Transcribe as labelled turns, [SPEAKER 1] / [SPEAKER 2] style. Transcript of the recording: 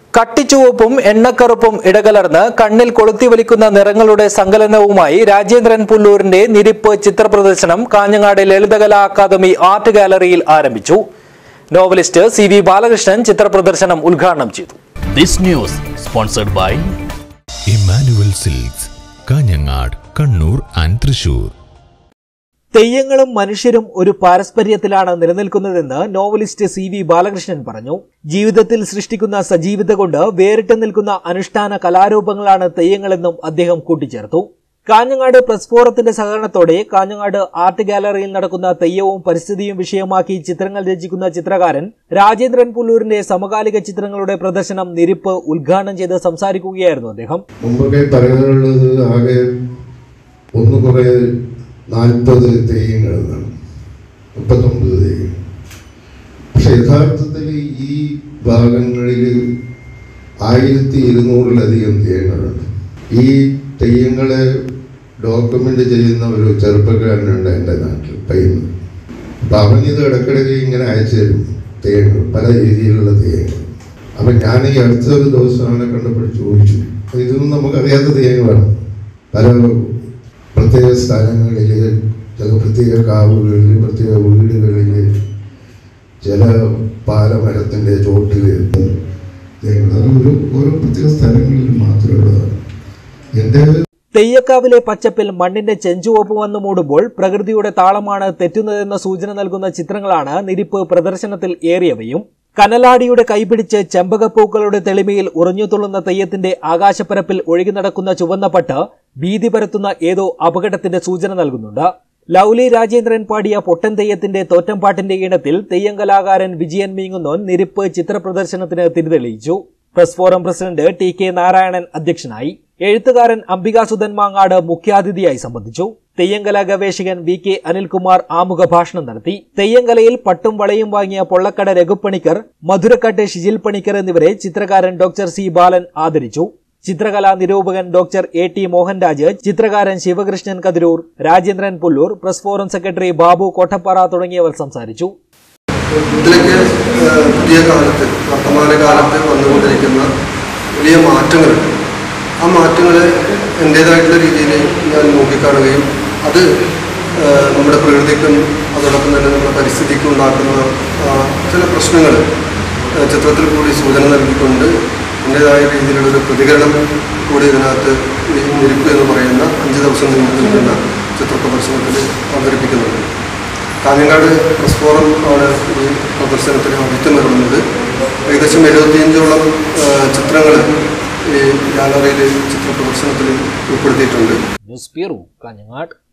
[SPEAKER 1] കട്ടിച്ചുവപ്പും എണ്ണക്കറുപ്പും ഇടകലർന്ന് കണ്ണിൽ കൊളുത്തി വലിക്കുന്ന നിറങ്ങളുടെ സങ്കലനവുമായി രാജേന്ദ്രൻ പുല്ലൂരിന്റെ നിരിപ്പ് ചിത്രപ്രദർശനം കാഞ്ഞങ്ങാട് ലളിതകലാ അക്കാദമി ആർട്ട് ഗാലറിയിൽ ആരംഭിച്ചു നോവലിസ്റ്റ് സി വി ബാലകൃഷ്ണൻ ചിത്രപ്രദർശനം ഉദ്ഘാടനം ചെയ്തു
[SPEAKER 2] This news sponsored by
[SPEAKER 3] Emmanuel silks Kanhangad Kannur and Thrissur
[SPEAKER 1] തെയ്യങ്ങളും മനുഷ്യരും ഒരു പാരസ്പര്യത്തിലാണ് നിലനിൽക്കുന്നതെന്ന് നോവലിസ്റ്റ് സി വി ബാലകൃഷ്ണൻ പറഞ്ഞു ജീവിതത്തിൽ സൃഷ്ടിക്കുന്ന സജീവത കൊണ്ട് വേറിട്ട് നിൽക്കുന്ന അനുഷ്ഠാന കലാരൂപങ്ങളാണ് തെയ്യങ്ങളെന്നും അദ്ദേഹം കൂട്ടിച്ചേർത്തു കാഞ്ഞങ്ങാട് പ്രസ് ഫോറത്തിന്റെ സഹകരണത്തോടെ കാഞ്ഞങ്ങാട് ആർട്ട് ഗാലറിയിൽ നടക്കുന്ന തെയ്യവും പരിസ്ഥിതിയും വിഷയമാക്കി ചിത്രങ്ങൾ രചിക്കുന്ന ചിത്രകാരൻ രാജേന്ദ്രൻ പുല്ലൂരിന്റെ സമകാലിക ചിത്രങ്ങളുടെ പ്രദർശനം നിരിപ്പ് ഉദ്ഘാടനം ചെയ്ത് സംസാരിക്കുകയായിരുന്നു അദ്ദേഹം
[SPEAKER 4] മുമ്പൊക്കെ പറയാനുള്ളത് ആകെ ഒന്ന് കുറേ നാൽപ്പത് തെയ്യങ്ങൾ എന്നാണ് മുപ്പത്തൊമ്പത് തെയ്യം പക്ഷെ യഥാർത്ഥത്തിൽ ഈ ഭാഗങ്ങളിൽ ആയിരത്തി ഇരുന്നൂറിലധികം തെയ്യങ്ങളുണ്ട് ഈ തെയ്യങ്ങളെ ഡോക്യുമെന്റ് ചെയ്യുന്ന ഒരു ചെറുപ്പക്കാരനുണ്ട് എൻ്റെ നാട്ടിൽ പയ്യുന്നു അപ്പം അവനിത് ഇടയ്ക്കിടയ്ക്ക് ഇങ്ങനെ അയച്ചു തരും തെയ്യങ്ങൾ പല രീതിയിലുള്ള തെയ്യങ്ങൾ അപ്പം ഞാൻ ഈ അടുത്ത ഒരു ദിവസം അവനെ കണ്ടപ്പോൾ ചോദിച്ചു ഇതൊന്നും നമുക്കറിയാത്ത തെയ്യങ്ങളാണ് പല പ്രത്യേക സ്ഥലങ്ങളിൽ ചില പ്രത്യേക കാവുകളിൽ പ്രത്യേക വീടുകളിൽ ചില പാലമരത്തിൻ്റെ ചോട്ടിൽ തെയ്യങ്ങൾ അത് ഒരു ഓരോ പ്രത്യേക സ്ഥലങ്ങളിൽ മാത്രമുള്ളതാണ് എൻ്റെ
[SPEAKER 1] തെയ്യക്കാവിലെ പച്ചപ്പിൽ മണ്ണിന്റെ ചെഞ്ചുവപ്പ് വന്നു മൂടുമ്പോൾ പ്രകൃതിയുടെ താളമാണ് തെറ്റുന്നതെന്ന സൂചന നൽകുന്ന ചിത്രങ്ങളാണ് നിരിപ്പ് പ്രദർശനത്തിൽ ഏറിയവയും കനലാടിയുടെ കൈപിടിച്ച് ചെമ്പകപ്പൂക്കളുടെ തെളിമയിൽ ഉറഞ്ഞുതുള്ളുന്ന തെയ്യത്തിന്റെ ആകാശപ്പരപ്പിൽ ഒഴുകി നടക്കുന്ന ചുവന്ന പട്ട് ഭീതി പരത്തുന്ന ഏതോ അപകടത്തിന്റെ സൂചന നൽകുന്നുണ്ട് ലൗലി രാജേന്ദ്രൻ പാടിയ പൊട്ടൻ തെയ്യത്തിന്റെ തോറ്റംപാട്ടിന്റെ ഈണത്തിൽ തെയ്യം കലാകാരൻ വിജയൻ മീങ്ങുന്നോൻ നിരിപ്പ് ചിത്രപ്രദർശനത്തിന് തിരിതെളിയിച്ചു press forum president T K Narayanan അധ്യക്ഷനായി എഴുത്തുകാരൻ അംബികാസുധൻ മാങ്ങാട് മുഖ്യാതിഥിയായി സംബന്ധിച്ചു തെയ്യങ്കല ഗവേഷകൻ വി കെ അനിൽകുമാർ ആമുഖ ഭാഷണം നടത്തി തെയ്യങ്കലയിൽ പട്ടും വളയും വാങ്ങിയ പൊള്ളക്കട രഘുപ്പണിക്കർ മധുരക്കാട്ട് ഷിജിൽ പണിക്കർ എന്നിവരെ ചിത്രകാരൻ ഡോക്ടർ സി ബാലൻ ആദരിച്ചു ചിത്രകലാ നിരൂപകൻ ഡോക്ടർ എ ടി മോഹൻരാജ് ചിത്രകാരൻ Sivakrishnan Kathirur Rajendran Pullur press forum secretary Babu Kottappara തുടങ്ങിയവർ സംസാരിച്ചു
[SPEAKER 5] ഇതിലേക്ക് ഏഹ്, പുതിയ കാലത്ത് വർത്തമാന കാലത്ത് വന്നുകൊണ്ടിരിക്കുന്ന വലിയ മാറ്റങ്ങളുണ്ട് ആ മാറ്റങ്ങളെ എൻ്റേതായിട്ടുള്ള രീതിയിൽ ഞാൻ നോക്കിക്കാണുകയും അത് ഏഹ്, നമ്മുടെ പ്രകൃതിക്കും അതോടൊപ്പം തന്നെ നമ്മുടെ പരിസ്ഥിതിക്കും ഉണ്ടാക്കുന്ന ആ, ചില പ്രശ്നങ്ങൾ ഏഹ്, ചിത്രത്തിൽ കൂടി സൂചന നൽകിക്കൊണ്ട് എൻ്റേതായ രീതിയിലുള്ള ഒരു പ്രതികരണം കൂടി ഇതിനകത്ത് ഈ നിരിപ്പ് എന്ന് പറയുന്ന അഞ്ച് ദിവസം നീണ്ടു നിൽക്കുന്ന ചിത്ര പ്രദർശനത്തിൽ അവതരിപ്പിക്കുന്നുണ്ട് കാഞ്ഞങ്ങാട് പ്രസ് ഫോറം ആണ് ഈ പ്രദർശനത്തിന് ആതിഥ്യം നൽകുന്നത് ഏകദേശം എഴുപത്തിയഞ്ചോളം ചിത്രങ്ങൾ ഈ ഗാലറിയിൽ ചിത്ര പ്രദർശനത്തിൽ ഉൾപ്പെടുത്തിയിട്ടുണ്ട്
[SPEAKER 1] ന്യൂസ് ബ്യൂറോ കാഞ്ഞങ്ങാട്